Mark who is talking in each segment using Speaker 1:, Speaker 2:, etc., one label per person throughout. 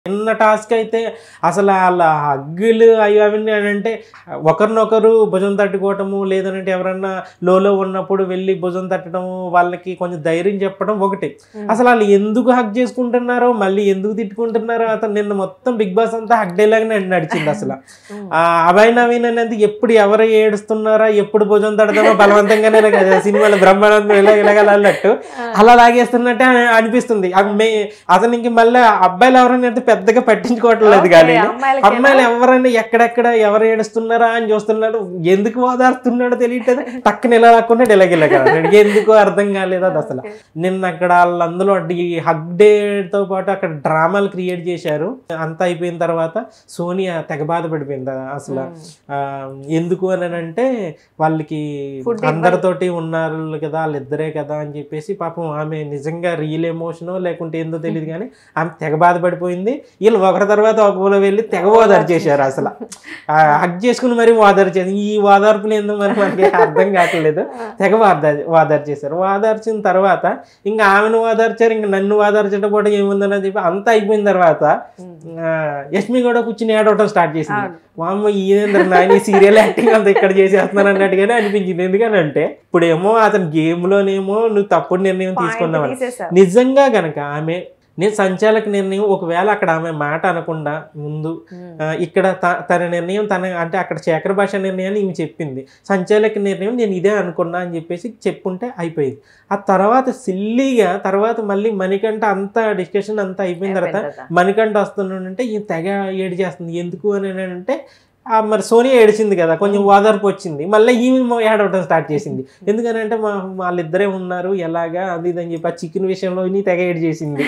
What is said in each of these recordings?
Speaker 1: చిన్న టాస్క్ అయితే అసలు వాళ్ళ హగ్గులు అవి అవన్నీ అని అంటే ఒకరినొకరు భుజం తట్టుకోవటము లేదంటే ఎవరన్నా లోలో ఉన్నప్పుడు వెళ్ళి భుజం తట్టడము వాళ్ళకి కొంచెం ధైర్యం చెప్పడం ఒకటి అసలు వాళ్ళు ఎందుకు హగ్ చేసుకుంటున్నారో మళ్ళీ ఎందుకు తిట్టుకుంటున్నారో అతను నిన్న మొత్తం బిగ్ బాస్ అంతా హగ్ డైలాగ్నే నడిచింది అసలు ఆ అభయ్ నవీన్ అనేది ఎప్పుడు ఎవరు ఏడుస్తున్నారా ఎప్పుడు భుజం తడతారో బలవంతంగానే కదా సినిమాలో బ్రహ్మానందం ఇలా ఇలాగలన్నట్టు అలా లాగేస్తున్నట్టే అనిపిస్తుంది ఆ మే- అతనికి మళ్ళీ అబ్బాయిలు ఎవరైనా అయితే పెద్దగా పట్టించుకోవట్లేదు కానీ
Speaker 2: అమ్మాయిలకి
Speaker 1: అమ్మాయిలు ఎవరైనా ఎక్కడెక్కడ ఎవరు ఏడుస్తున్నారా అని చూస్తున్నాడు ఎందుకు ఓదారుస్తున్నాడో తెలియట్లేదు టక్కున ఇలా లాక్కున్నాడు ఇలాగ ఇలాగ అన్నాడు. ఎందుకు అర్థం కాలేదు అది అసలు నిన్న అక్కడ వాళ్ళందులో ఈ హగ్ డే తో పాటు అక్కడ డ్రామాలు క్రియేట్ చేశారు అంతా అయిపోయిన తర్వాత సోనియా తెగ బాధపడిపోయింది అసలు ఆ, ఎందుకు అని అంటే వాళ్ళకి
Speaker 2: Food ఇవ్వాలి.
Speaker 1: అందరితోటి ఉన్నారు కదా వాళ్ళిద్దరే కదా అని చెప్పేసి పాపం ఆమె నిజంగా రియల్ ఎమోషనో లేకుంటే ఏందో తెలియదు కానీ ఆమె తెగ బాధపడిపోయింది వీళ్ళు ఒకరి తర్వాత ఒక ఊళ్ళో వెళ్ళి తెగ ఓదారు చేశారు అసలు హగ్ చేసుకుని మరి ఓదారు చేసి ఈ ఓదార్పులు ఎందుకు మరి మనకి అర్థం కావట్లేదు తెగ వాదార్ వాదారు చేశారు వాదార్చిన తర్వాత ఇంకా ఆమెను వాదార్చారు ఇంకా నన్ను వాదార్చడం కూడా ఏముందని చెప్పి అంతా అయిపోయిన తర్వాత ఆ, యష్మి కూడా కూర్చుని ఏడవటం స్టార్ట్ చేసింది
Speaker 2: అవును.
Speaker 1: వామ్మ ఈయనేంద్ర నాయన సీరియల్ యాక్టింగ్ అంతా ఇక్కడ చేసేస్తున్నాను అన్నట్టుగానే అనిపించింది ఎందుకని అంటే ఇప్పుడేమో అతని గేమ్ లోనేమో నువ్వు తప్పుడు నిర్ణయం తీసుకున్నావు
Speaker 2: తీసేసారు
Speaker 1: నిజంగా గనక ఆమె నేను సంచాలక నిర్ణయం ఒకవేళ అక్కడ ఆమె మాట అనకుండా ముందు ఆ, ఇక్కడ త- తన నిర్ణయం తన అంటే అక్కడ శేఖర భాష నిర్ణయాన్ని ఈమె చెప్పింది సంచాలక నిర్ణయం నేను ఇదే అనుకున్నా అని చెప్పేసి చెప్పుంటే అయిపోయింది ఆ తర్వాత సిల్లీగా తర్వాత మళ్ళీ మణికంఠ అంతా డిస్కషన్ అంతా అయిపోయిన తర్వాత మణికంఠ వస్తున్నాడంటే ఈ తెగ ఏడు చేస్తుంది ఎందుకు అని అంటే ఆ మరి సోనియా ఏడిచింది కదా కొంచెం ఓదార్పు వచ్చింది మళ్ళీ ఈమె ఏడవటం స్టార్ట్ చేసింది ఎందుకనంటే మా వాళ్ళిద్దరే ఉన్నారు ఎలాగా అది ఇది అని చెప్పి ఆ చికెన్ విషయంలో ఇన్ని తెగ ఏడు చేసింది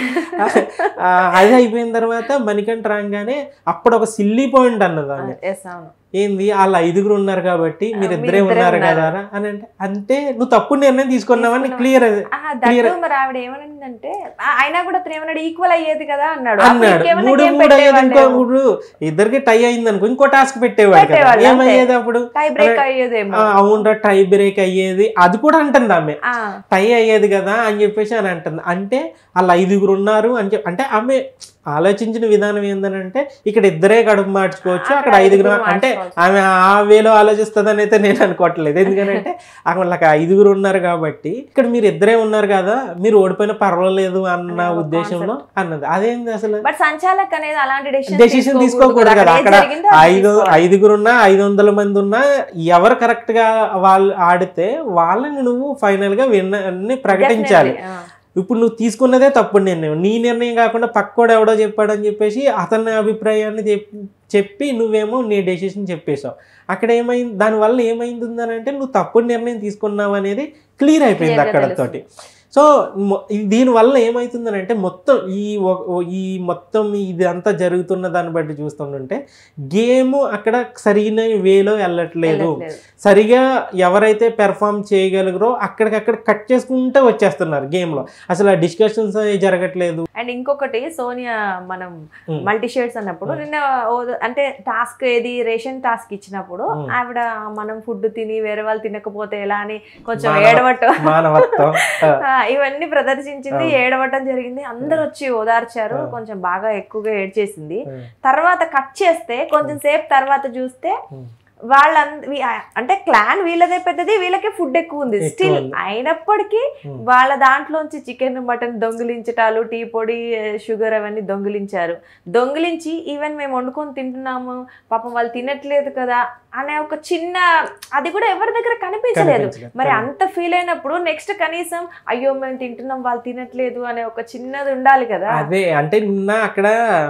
Speaker 1: ఆ, అది అయిపోయిన తర్వాత మణికంఠ రాగానే అప్పుడు ఒక సిల్లీ పాయింట్ అన్నది ఆమె
Speaker 2: ఎస్ అవును
Speaker 1: ఏంది వాళ్ళ ఐదుగురు ఉన్నారు కాబట్టి మీరు
Speaker 2: మీరు
Speaker 1: ఇద్దరే
Speaker 2: ఇద్దరే
Speaker 1: ఉన్నారు
Speaker 2: ఉన్నారు.
Speaker 1: కదా అని అంటే అంటే నువ్వు తప్పుడు నిర్ణయం తీసుకున్నావని క్లియర్
Speaker 2: ఆ, దట్టు మరి ఆవిడ ఏమనిందంటే ఆ, అయినా కూడా అతను ఏమన్నాడు ఈక్వల్ అయ్యేది కదా అన్నాడు అప్పుడు
Speaker 1: అన్నాడు
Speaker 2: ఇంకేమన్నా
Speaker 1: మూడు
Speaker 2: game
Speaker 1: మూడు అయ్యేది
Speaker 2: పెట్టేవాళ్ళేమో.
Speaker 1: ఇంకో మూడు ఇద్దరికి టై అయింది అనుకో ఇంకో టాస్క్ పెట్టేవాడు కదా
Speaker 2: పెట్టేవాళ్ళు, అంతే.
Speaker 1: ఏమయ్యేది అప్పుడు
Speaker 2: టై బ్రేక్ అయ్యేదేమో
Speaker 1: ఆ, అవునరా టై బ్రేక్ అయ్యేది అది కూడా అంటుంది ఆమె
Speaker 2: ఆ,
Speaker 1: టై అయ్యేది కదా అని చెప్పేసి అని అంటుంది అంటే వాళ్ళ ఐదుగురు ఉన్నారు అని చెప్పి అంటే ఆమె ఆలోచించిన విధానం ఏంటంటే ఇక్కడ ఇద్దరే కడుపు మార్చుకోవచ్చు
Speaker 2: అక్కడ
Speaker 1: అక్కడ ఐదుగురు
Speaker 2: ఐదుగురు
Speaker 1: అంటే
Speaker 2: మార్చుకోవచ్చు.
Speaker 1: ఆమె ఆ వేలో ఆలోచిస్తుందని అయితే నేను అనుకోవట్లేదు ఎందుకంటే అక్కడ వాళ్ళకి ఐదుగురు ఉన్నారు కాబట్టి ఇక్కడ మీరు ఇద్దరే ఉన్నారు కదా మీరు ఓడిపోయినా పర్వాలేదు అన్న
Speaker 2: అన్న ఒక
Speaker 1: ఉద్దేశంలో అన్నది అదేంది అసలు
Speaker 2: బట్ సంచాలక్ అనేది అలాంటి
Speaker 1: డెసిషన్ తీసుకోకూడదు కదా అక్కడ ఐదు ఐదుగురు ఉన్నా ఐదు వందల మంది ఉన్నా ఎవరు కరెక్ట్ గా వాళ్ళు ఆడితే వాళ్ళని నువ్వు ఫైనల్ గా విన్న ప్రకటించాలి ఇప్పుడు నువ్వు తీసుకున్నదే తప్పుడు నిర్ణయం నీ నిర్ణయం కాకుండా పక్కోడు ఎవడో చెప్పాడని చెప్పేసి అతని అభిప్రాయాన్ని చెప్- చెప్పి నువ్వేమో నీ డెసిషన్ చెప్పేశావు అక్కడ ఏమైంది దానివల్ల ఏమైంది అని అంటే నువ్వు తప్పుడు నిర్ణయం తీసుకున్నావు అనేది క్లియర్ అయిపోయింది
Speaker 2: Clear గా
Speaker 1: అక్కడతోటి సో మొ- ఈ- దీనివల్ల ఏమవుతుందని అంటే మొత్తం ఈ ఒ- ఒ- ఈ మొత్తం ఇది అంతా జరుగుతున్న దాన్ని బట్టి చూస్తుంటే గేమ్ అక్కడ సరైన వేలో వెళ్ళట్లేదు సరిగా ఎవరైతే పెర్ఫామ్ చేయగలగరో అక్కడికక్కడ కట్ చేసుకుంటే వచ్చేస్తున్నారు గేమ్ లో అసలు ఆ డిస్కషన్స్ జరగట్లేదు
Speaker 2: అండ్ ఇంకొకటి సోనియా మనం
Speaker 1: Hmm.
Speaker 2: మల్టీ షేడ్స్ అన్నప్పుడు
Speaker 1: Hmm.
Speaker 2: నిన్న ఓ- అంటే టాస్క్ ఏది రేషన్ టాస్క్ ఇచ్చినప్పుడు
Speaker 1: Hmm.
Speaker 2: ఆవిడ మనం ఫుడ్ తిని వేరే వాళ్ళు తినకపోతే ఎలా అని కొంచెం
Speaker 1: మానవ-
Speaker 2: ఏడవటం
Speaker 1: మానవత్వం ఆ,
Speaker 2: ఆ, ఇవన్నీ ప్రదర్శించింది
Speaker 1: అవును.
Speaker 2: ఏడవటం జరిగింది అందరు వచ్చి ఓదార్చారు
Speaker 1: అవును.
Speaker 2: కొంచెం బాగా ఎక్కువగా ఏడ్చేసింది
Speaker 1: ఆ,
Speaker 2: తర్వాత కట్ చేస్తే కొంచెం సేపు తర్వాత చూస్తే
Speaker 1: ఉమ్.
Speaker 2: వాళ్ళ అంటే క్లాన్ వీళ్ళదే పెద్దది వీళ్ళకే ఫుడ్ ఎక్కువ ఉంది
Speaker 1: ఎక్కువ
Speaker 2: స్టిల్
Speaker 1: ఉంది.
Speaker 2: అయినప్పటికీ
Speaker 1: ఉమ్.
Speaker 2: వాళ్ళ దాంట్లోంచి చికెన్ మటన్ దొంగిలించటాలు టీ పొడి షుగర్ అవన్నీ దొంగిలించారు దొంగిలించి ఈవెన్ మేము వండుకొని తింటున్నాము పాపం వాళ్ళు తినట్లేదు కదా అనే ఒక చిన్న అది కూడా ఎవరి దగ్గర కనిపించలేదు
Speaker 1: కనిపించలేదు.
Speaker 2: మరి అంత ఫీల్ అయినప్పుడు నెక్స్ట్ కనీసం అయ్యో మేము తింటున్నాం వాళ్ళు తినట్లేదు అనే ఒక చిన్నది ఉండాలి కదా
Speaker 1: అదే అంటే నిన్న అక్కడ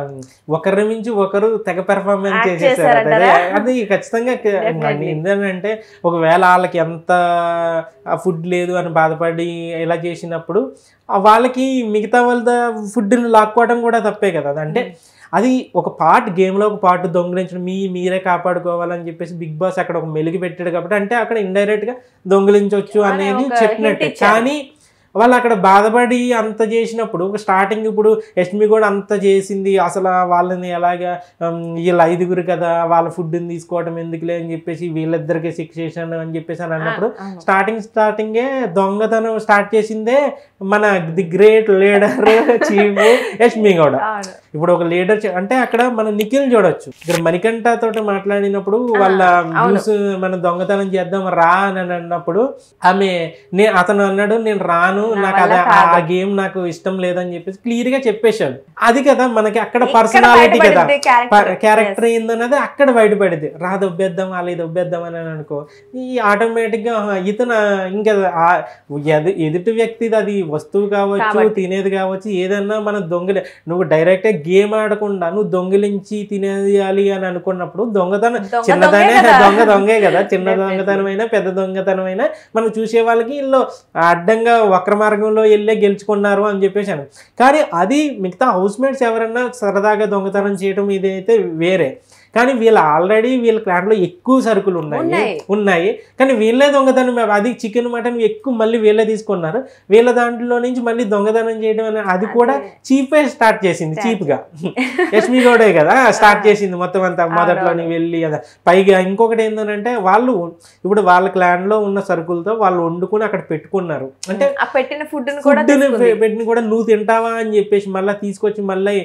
Speaker 1: ఒకరి నుంచి ఒకరు తెగ పెర్ఫార్మెన్స్
Speaker 2: Act
Speaker 1: చేసేసారు
Speaker 2: చేశారంటారా?
Speaker 1: అదే అది ఖచ్చితంగా క-
Speaker 2: Definitely.
Speaker 1: ఏంటంటే ఒకవేళ వాళ్ళకి ఎంత ఫుడ్ లేదు అని బాధపడి ఇలా చేసినప్పుడు ఆ వాళ్ళకి మిగతా వాళ్ళ ఫుడ్ని లాక్కోవడం కూడా తప్పే కదా అది అంటే అది ఒక పార్ట్ గేమ్లో ఒక పార్ట్ దొంగిలించడం మీ మీరే కాపాడుకోవాలని చెప్పేసి బిగ్ బాస్ అక్కడ ఒక మెలుగు పెట్టాడు కాబట్టి అంటే అక్కడ ఇండైరెక్ట్ గా దొంగిలించొచ్చు
Speaker 2: అనే
Speaker 1: అనేది
Speaker 2: ఒక
Speaker 1: చెప్పినట్టే
Speaker 2: hint ఇచ్చారు.
Speaker 1: కానీ వాళ్ళు అక్కడ బాధపడి అంత చేసినప్పుడు స్టార్టింగ్ ఇప్పుడు యష్మి కూడా అంత చేసింది అసలు వాళ్ళని ఎలాగా ఉమ్, వీళ్ళ ఐదుగురు కదా వాళ్ళ ఫుడ్ని తీసుకోవడం ఎందుకులే అని చెప్పేసి వీళ్ళిద్దరికి శిక్ష చేశాను అని చెప్పేసి అని అన్నప్పుడు
Speaker 2: అవును.
Speaker 1: స్టార్టింగ్ స్టార్టింగే దొంగతనం స్టార్ట్ చేసిందే మన the great leader chief Yashmi Gowda
Speaker 2: అవును.
Speaker 1: ఇప్పుడు ఒక లీడర్ అంటే అక్కడ మన నిఖిల్ చూడొచ్చు ఇక్కడ మణికంఠ తోటి మాట్లాడినప్పుడు వాళ్ళ
Speaker 2: అవును.
Speaker 1: న్యూస్ మన దొంగతనం చేద్దాం రా అని అన్నప్పుడు ఆమె నే అతను అన్నాడు నేను రాను
Speaker 2: నా
Speaker 1: నాకు
Speaker 2: వల్ల
Speaker 1: అది
Speaker 2: కాదు.
Speaker 1: ఆ గేమ్ నాకు ఇష్టం లేదని చెప్పేసి క్లియర్ గా చెప్పేశాడు అది కదా మనకి అక్కడ
Speaker 2: ఇక్కడ
Speaker 1: పర్సనాలిటీ కదా
Speaker 2: బయటపడింది character.
Speaker 1: Character
Speaker 2: Yes.
Speaker 1: ఏందన్నది అక్కడ బయటపడింది రా దొబ్బేద్దాం వాళ్ళ దొబ్బేద్దాం అని అనుకో ఈ ఆటోమేటిక్ గా ఆహా, ఇతను ఇంకా ఆ ఎదు- ఎదుటి వ్యక్తిది అది వస్తువు కావచ్చు
Speaker 2: కాబట్టి.
Speaker 1: తినేది కావచ్చు ఏదన్నా మన దొంగలి నువ్వు డైరెక్ట్ గేమ్ ఆడకుండా నువ్వు దొంగిలించి తినేయాలి అని అనుకున్నప్పుడు దొంగతనం
Speaker 2: దొంగ
Speaker 1: చిన్నదనే
Speaker 2: దొంగే కదా.
Speaker 1: దొంగ దొంగే కదా చిన్న
Speaker 2: Definitely.
Speaker 1: దొంగతనమైనా పెద్ద దొంగతనమైనా మనం చూసే వాళ్ళకి వీళ్ళు అడ్డంగా వక్ర మార్గంలో వెళ్ళే గెలుచుకున్నారు అని చెప్పేసి అని కానీ అది మిగతా హౌస్ మేట్స్ ఎవరన్నా సరదాగా దొంగతనం చేయడం ఇదైతే వేరే కానీ వీళ్ళు ఆల్రెడీ వీళ్ళ ప్లాంట్లో ఎక్కువ సరుకులు ఉన్నాయి
Speaker 2: ఉన్నాయి.
Speaker 1: ఉన్నాయి కానీ వీళ్ళే దొంగతనం అది చికెన్ మటన్ ఎక్కువ మళ్ళీ వీళ్ళే తీసుకున్నారు వీళ్ళ దాంట్లో నుంచి మళ్ళీ దొంగతనం చేయడం అనేది అది కూడా
Speaker 2: అదే.
Speaker 1: చీపే స్టార్ట్ చేసింది
Speaker 2: Start
Speaker 1: చీప్ గా యష్మి గౌడే కదా స్టార్ట్ చేసింది మొత్తం అంతా మొదట్లోని వెళ్ళి కదా పైగా ఇంకొకటి ఏంటంటే వాళ్ళు ఇప్పుడు వాళ్ళ క్లాన్ లో ఉన్న సరుకులతో వాళ్ళు వండుకుని అక్కడ పెట్టుకున్నారు అంటే
Speaker 2: ఆ పెట్టిన ఫుడ్ కూడా
Speaker 1: ఫుడ్
Speaker 2: తీసుకుంది.
Speaker 1: పెట్టిన కూడా నువ్వు తింటావా అని చెప్పేసి మళ్ళీ తీసుకొచ్చి మళ్ళీ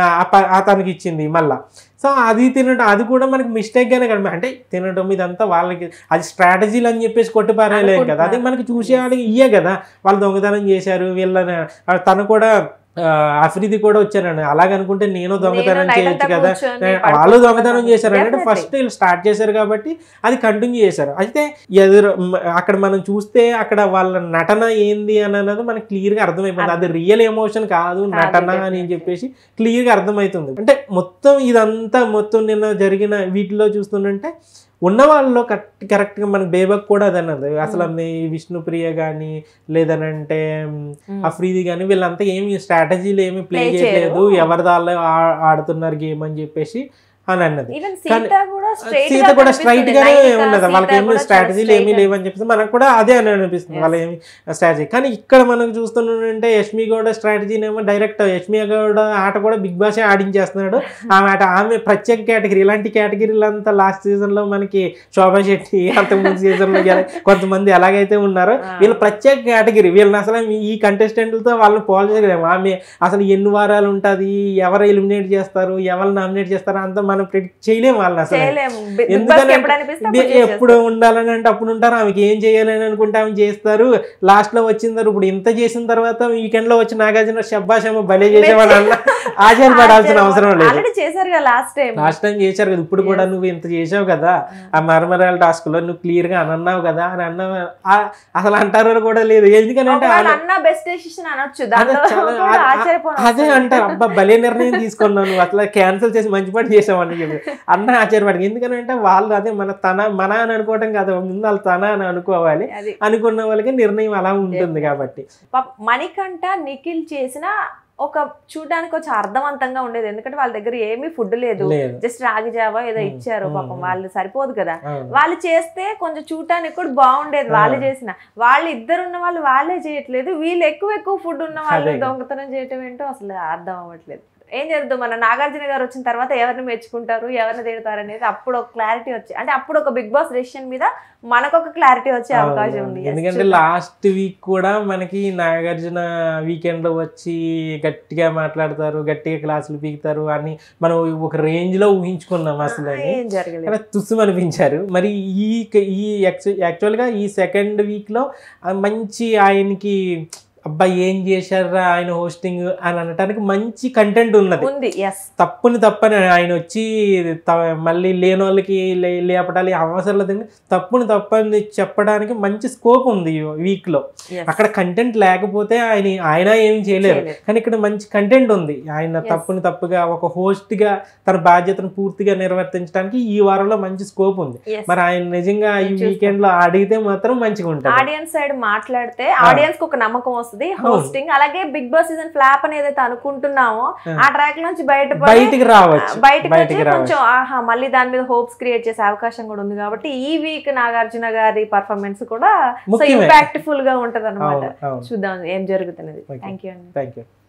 Speaker 1: అతనికి ఇచ్చింది మళ్ళా సో అది తినడం అది కూడా మనకి మిస్టేక్ గానే కనిపి అంటే తినడం ఇదంతా వాళ్ళకి అది స్ట్రాటజీలు అని చెప్పేసి కొట్టిపారేయలేం కదా అది మనకి చూసేవాళ్ళకి ఇయ్యే కదా వాళ్ళు దొంగతనం చేశారు వీళ్ళని ఆ, తను కూడా ఆ, అఫ్రీది కూడా వచ్చారండి అలాగనుకుంటే నేను దొంగతనం
Speaker 2: night
Speaker 1: చేయొచ్చు
Speaker 2: అంతా
Speaker 1: కదా
Speaker 2: కూర్చొని
Speaker 1: నే-
Speaker 2: పడుకొని
Speaker 1: వాళ్ళు దొంగతనం చేశారు అంటే
Speaker 2: Definitely.
Speaker 1: ఫస్ట్ వీళ్ళు స్టార్ట్ చేశారు కాబట్టి అది కంటిన్యూ చేశారు అయితే ఎదురు మ- అక్కడ మనం చూస్తే అక్కడ వాళ్ళ నటన ఏంది అని అన్నది మనకి క్లియర్ గా అర్థమైపోతుంది అది రియల్ ఎమోషన్ కాదు నటన అని
Speaker 2: definitely.
Speaker 1: చెప్పేసి క్లియర్ గా అర్థమవుతుంది అంటే మొత్తం ఇదంతా మొత్తం నిన్న జరిగిన వీటిలో చూస్తుంటే ఉన్న వాళ్ళలో కరెక్ట్ కరెక్ట్గా మనకి బేబక్ కూడా అది అన్నది అసలు ఆమె విష్ణుప్రియ కానీ లేదనంటే
Speaker 2: Mm.
Speaker 1: అఫ్రీది కానీ వీళ్ళంతా ఏమి స్ట్రాటజీలు ఏమి ప్లే
Speaker 2: Play
Speaker 1: చేయలేదు
Speaker 2: చేయరు.
Speaker 1: ఎవరి దాళ్ళు ఆ- ఆడుతున్నారు గేమ్ అని చెప్పేసి అని అన్నది
Speaker 2: ఈవెన్
Speaker 1: కానీ-
Speaker 2: సీత కూడా straight
Speaker 1: సీత
Speaker 2: గా
Speaker 1: కూడా
Speaker 2: కనిపిస్తుంది.
Speaker 1: స్ట్రైట్ గానే
Speaker 2: నైనిక,
Speaker 1: ఉన్నది వాళ్ళకి
Speaker 2: సీత
Speaker 1: ఏమి
Speaker 2: కూడా చాలా
Speaker 1: స్ట్రాటజీలు ఏమీ
Speaker 2: straight
Speaker 1: లేవని చెప్పేసి మనకు కూడా అదే అని అనిపిస్తుంది
Speaker 2: Yes.
Speaker 1: వాళ్ళ ఏమి స్ట్రాటజీ కానీ ఇక్కడ మనం చూస్తుంటే యష్మి గౌడ స్ట్రాటజీని ఏమో డైరెక్ట్ యష్మి గౌడ ఆట కూడా బిగ్ బాస్ ఆడించేస్తున్నాడు ఆమె ఆట ఆమె ప్రత్యేక కేటగిరీ ఇలాంటి కేటగిరీలు అంతా లాస్ట్ సీజన్ లో మనకి శోభా శెట్టి అంతకుముందు సీజన్ లో ఎలా- కొంతమంది ఎలాగైతే ఉన్నారో
Speaker 2: ఆ.
Speaker 1: వీళ్ళు ప్రత్యేక కేటగిరీ వీళ్ళని అసలు ఈ కంటెస్టెంట్లతో వాళ్ళని పోల్చలేము ఆమె అసలు ఎన్ని వారాలు ఉంటుంది ఎవరు ఎలిమినేట్ చేస్తారు ఎవరు నామినేట్ చేస్తారు అంత మనం ప్రిడిక్ట్ చేయలేము వాళ్ళని అసలు
Speaker 2: చేయలేము బిగ్ బాస్
Speaker 1: ఎందుకని
Speaker 2: ఎప్పుడు అనిపిస్తే
Speaker 1: బి-
Speaker 2: అప్పుడు చేసేస్తారు.
Speaker 1: ఎప్పుడు ఉండాలని అంటే అప్పుడు ఉంటారు ఆమెకి ఏం చేయాలని అనుకుంటే ఆమె చేస్తారు లాస్ట్ లో వచ్చిన తర్వాత ఇప్పుడు ఇంత చేసిన తర్వాత వీకెండ్ లో వచ్చి నాగార్జున శబ్బాష్ ఏమో భలే చేసేవాడు అన్న ఆశ్చర్యపడాల్సిన అవసరం లేదు
Speaker 2: ఆల్రెడీ చేశారు కదా లాస్ట్ టైం
Speaker 1: లాస్ట్ టైం చేశారు కదా ఇప్పుడు కూడా నువ్వు ఇంత చేసావు కదా ఆ మరమరాల టాస్క్ లో నువ్వు క్లియర్ గా అని అన్నావు కదా అని అన్నావు ఆ- అసలు అంటారో కూడా లేదు ఎందుకనంటే
Speaker 2: ఒకవేళ
Speaker 1: ఆమె-
Speaker 2: అన్న బెస్ట్ డెసిషన్ అనొచ్చు
Speaker 1: అదే
Speaker 2: దాంట్లో
Speaker 1: చాలా
Speaker 2: కూడా
Speaker 1: ఆ- ఆ-
Speaker 2: ఆశ్చర్యపోను
Speaker 1: అదే అంటారు అబ్బా భలే నిర్ణయం తీసుకున్నావు నువ్వు అట్లా క్యాన్సిల్ చేసి మంచి పని చేసావని చెప్పి అన్న ఆశ్చర్యపడి ఎందుకంటే వాళ్ళు అదే మన తన మన అని అనుకోవటం కాదు ముందు వాళ్ళు తన అని అనుకోవాలి
Speaker 2: అది
Speaker 1: అనుకున్న వాళ్ళకి నిర్ణయం అలా ఉంటుంది కాబట్టి
Speaker 2: పాప మణికంఠ నిఖిల్ చేసిన ఒక చూడడానికి కొంచెం అర్థవంతంగా ఉండేది ఎందుకంటే వాళ్ళ దగ్గర ఏమీ ఫుడ్ లేదు
Speaker 1: లేదు
Speaker 2: జస్ట్ రాగి జావా ఏదో
Speaker 1: ఉమ్,
Speaker 2: ఇచ్చారు
Speaker 1: ఉమ్,
Speaker 2: పాపం
Speaker 1: ఉమ్.
Speaker 2: వాళ్ళు సరిపోదు కదా
Speaker 1: అవును.
Speaker 2: వాళ్ళు చేస్తే కొంచెం చూడటానికి కూడా బాగుండేది వాళ్ళు
Speaker 1: ఆ.
Speaker 2: చేసిన వాళ్ళు ఇద్దరు ఉన్న వాళ్ళు వాళ్ళే చేయట్లేదు వీళ్ళు ఎక్కువ ఎక్కువ ఫుడ్ ఉన్న వాళ్ళు
Speaker 1: అదే.
Speaker 2: దొంగతనం చేయటం ఏంటో అసలు అర్థం అవ్వట్లేదు ఏం జరుగుతుంది మన నాగార్జున గారు వచ్చిన తర్వాత ఎవరిని మెచ్చుకుంటారు ఎవరిని తిడతారు అనేది అప్పుడు ఒక క్లారిటీ వచ్చి అంటే అప్పుడు ఒక బిగ్ బాస్ డెసిషన్ మీద మనకు ఒక క్లారిటీ వచ్చే అవకాశం ఉంది
Speaker 1: అవును. ఎందుకంటే లాస్ట్ వీక్ కూడా మనకి నాగార్జున వీకెండ్ లో వచ్చి గట్టిగా మాట్లాడతారు గట్టిగా క్లాసులు పీకుతారు అని మనం ఒక రేంజ్ లో ఊహించుకున్నాం అసలు అని
Speaker 2: ఏం జరగలేదు
Speaker 1: చాలా తుస్సు అనిపించారు మరి ఈ ఈ యాక్చువల్గా ఈ సెకండ్ వీక్లో మంచి ఆయనకి అబ్బా ఏం చేశారా ఆయన హోస్టింగ్ అని అనటానికి మంచి కంటెంట్ ఉన్నది
Speaker 2: ఉంది ఎస్
Speaker 1: తప్పుని తప్పని ఆయన వచ్చి త- మళ్ళీ లేని వాళ్ళకి లే- లేపడాలి అవసరం లేదండి తప్పుని తప్పని చెప్పడానికి మంచి స్కోప్ ఉంది ఈ వీక్లో అక్కడ కంటెంట్ లేకపోతే ఆయన ఆయన ఏం చేయలేరు
Speaker 2: చేయలేరు.
Speaker 1: కానీ ఇక్కడ మంచి కంటెంట్ ఉంది ఆయన
Speaker 2: Yes.
Speaker 1: తప్పుని తప్పుగా ఒక host గా తన బాధ్యతను పూర్తిగా నిర్వర్తించడానికి ఈ వారంలో మంచి స్కోప్ ఉంది మరి ఆయన నిజంగా ఈ
Speaker 2: నేను చూస్తాను.
Speaker 1: వీకెండ్ లో అడిగితే మాత్రం మంచిగా ఉంటుంది
Speaker 2: ఆడియన్స్ సైడ్ మాట్లాడితే ఆడియన్స్ కి ఒక నమ్మకం వస్తుంది వస్తుంది హోస్టింగ్ అలాగే బిగ్ బాస్ సీజన్ ఫ్లాప్ అని ఏదైతే అనుకుంటున్నామో
Speaker 1: Hmm.
Speaker 2: ఆ ట్రాక్ నుంచి బయటపడి
Speaker 1: బయటికి రావచ్చు
Speaker 2: బయటకు వచ్చి
Speaker 1: బయటికి రావచ్చు
Speaker 2: కొంచెం ఆహా మళ్ళీ దాని మీద హోప్స్ క్రియేట్ చేసే అవకాశం కూడా ఉంది కాబట్టి ఈ వీక్ నాగార్జున గారి పర్ఫార్మెన్స్ కూడా సో
Speaker 1: ముఖ్యమే
Speaker 2: ఇంపాక్ట్ఫుల్ గా ఉంటది అనమాట
Speaker 1: అవును అవును
Speaker 2: చూద్దాం ఏం జరుగుతున్నది
Speaker 1: Okay.
Speaker 2: థ్యాంక్ యూ అండి
Speaker 1: థ్యాంక్ యూ